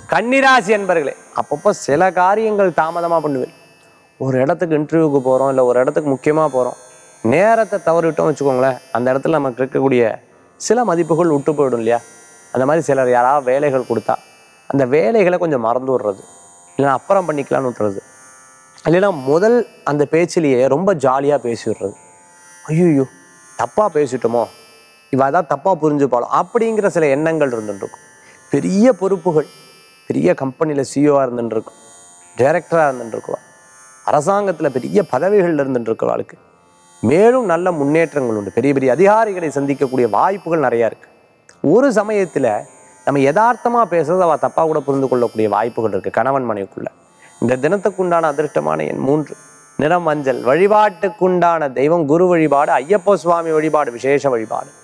கன்னிராசி என்பர்களே அப்பப்போ சில காரியங்கள் தாமதமாக பண்ணுவேன் ஒரு இடத்துக்கு இன்டர்வியூக்கு போகிறோம் இல்லை ஒரு இடத்துக்கு முக்கியமாக போகிறோம் நேரத்தை தவறிட்டோம் வச்சுக்கோங்களேன் அந்த இடத்துல நமக்கு இருக்கக்கூடிய சில மதிப்புகள் விட்டு போயிடும் இல்லையா அந்த மாதிரி சிலர் யாராவது வேலைகள் கொடுத்தா அந்த வேலைகளை கொஞ்சம் மறந்து விடுறது இல்லைன்னா அப்புறம் பண்ணிக்கலாம்னு விட்டுறது இல்லைன்னா முதல் அந்த பேச்சிலேயே ரொம்ப ஜாலியாக பேசி விடுறது ஐயோ தப்பாக பேசிட்டோமோ இவ அதான் தப்பாக புரிஞ்சுப்பாலும் அப்படிங்கிற சில எண்ணங்கள் இருந்துட்டு இருக்கும் பெரிய பொறுப்புகள் பெரிய கம்பெனியில் சிஇஓவாக இருந்துட்டு இருக்கும் டைரக்டராக இருந்துட்டு இருக்குவா அரசாங்கத்தில் பெரிய பதவிகள் இருந்துட்டு இருக்கிறவாளுக்கு மேலும் நல்ல முன்னேற்றங்கள் உண்டு பெரிய பெரிய அதிகாரிகளை சந்திக்கக்கூடிய வாய்ப்புகள் நிறையா இருக்கு ஒரு சமயத்தில் நம்ம யதார்த்தமாக பேசுறது அவள் தப்பாக கூட புரிந்து கொள்ளக்கூடிய வாய்ப்புகள் இருக்கு கணவன் மனைவிக்குள்ள இந்த தினத்துக்குண்டான அதிர்ஷ்டமான எண் மூன்று நிறம் மஞ்சள் வழிபாட்டுக்குண்டான தெய்வம் குரு வழிபாடு ஐயப்ப சுவாமி வழிபாடு விசேஷ வழிபாடு